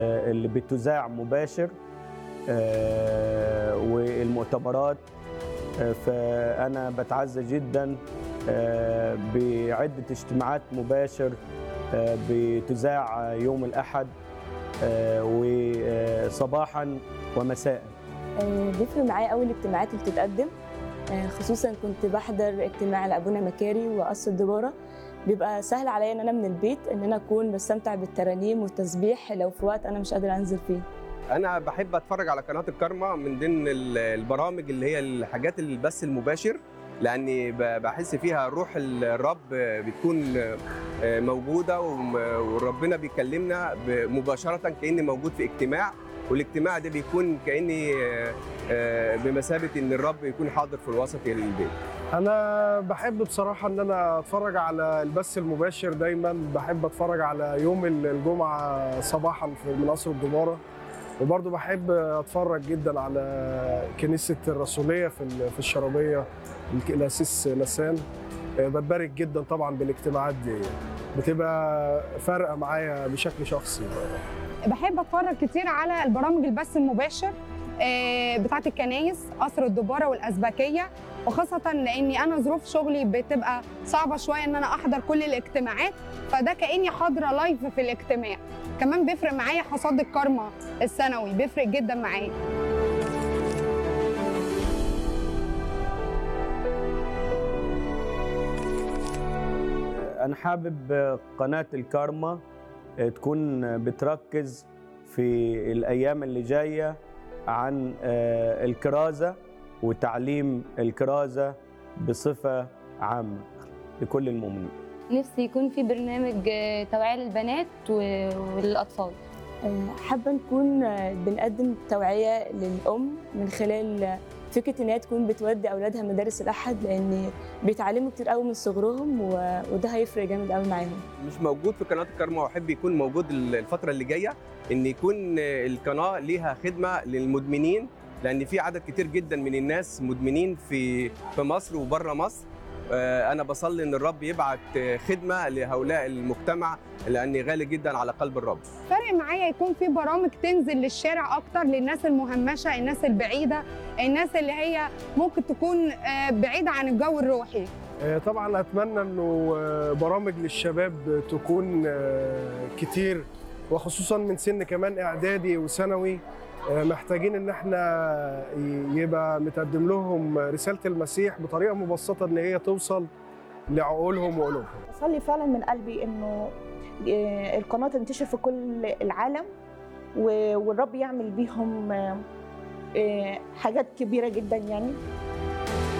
اللي بتذاع مباشر آه، والمؤتمرات آه، فأنا بتعزى جدا آه، بعدة اجتماعات مباشر آه، بتذاع يوم الأحد آه، وصباحا ومساء آه، بيفرق معايا قوي الاجتماعات اللي بتتقدم آه، خصوصا كنت بحضر اجتماع لابونا مكاري وقصر الدبارة بيبقى سهل عليا ان انا من البيت ان انا اكون بستمتع بالترانيم والتسبيح لو في وقت انا مش قادره انزل فيه انا بحب اتفرج على قناه الكارما من ضمن ال- البرامج اللي هي الحاجات البث المباشر لاني ب- بحس فيها روح الرب بتكون موجوده وم- وربنا بيكلمنا ب- مباشره كاني موجود في اجتماع والاجتماع ده بيكون كاني بمثابه ان الرب يكون حاضر في الوسط البيت انا بحب بصراحه ان انا اتفرج على البث المباشر دايما بحب اتفرج على يوم الجمعه صباحا في من قصر الدماره وبرضه بحب اتفرج جدا على كنيسه الرسوليه في ال- في الشرابيه الاسيس لسان بتبارك جدا طبعا بالاجتماعات دي بتبقى فارقه معايا بشكل شخصي بحب اتفرج كتير على البرامج البث المباشر آه، بتاعت الكنايس قصر الدباره والازبكيه وخاصه لاني انا ظروف شغلي بتبقى صعبه شويه ان انا احضر كل الاجتماعات فده كاني حاضره لايف في الاجتماع كمان بيفرق معايا حصاد الكارما السنوي بيفرق جدا معايا أنا حابب قناة الكارما تكون بتركز في الأيام اللي جاية عن آه، الكرازة وتعليم الكرازة بصفة عامة لكل المؤمنين نفسي يكون في برنامج آه، توعية للبنات و- وللأطفال آه، حابه نكون آه، بنقدم توعيه للام من خلال آه، فكره ان هي تكون بتودي اولادها مدارس الاحد لان بيتعلموا كتير قوي من صغرهم و- وده هيفرق جامد قوي معاهم مش موجود في قناه الكارما واحب يكون موجود الفتره اللي جايه ان يكون القناه ليها خدمه للمدمنين لان في عدد كتير جدا من الناس مدمنين في في مصر وبره مصر آه، انا بصلي ان الرب يبعت خدمه لهؤلاء المجتمع لاني غالي جدا على قلب الرب فرق معايا يكون في برامج تنزل للشارع اكتر للناس المهمشه الناس البعيده الناس اللي هي ممكن تكون آه، بعيده عن الجو الروحي آه، طبعا اتمنى انه آه، برامج للشباب تكون آه، كتير وخصوصا من سن كمان اعدادي وثانوي آه، محتاجين ان احنا ي- يبقى متقدم لهم رساله المسيح بطريقه مبسطه ان هي توصل لعقولهم وقلوبهم بصلي فعلا من قلبي انه آه، القناه تنتشر في كل العالم و- والرب يعمل بيهم آه، آه، حاجات كبيره جدا يعني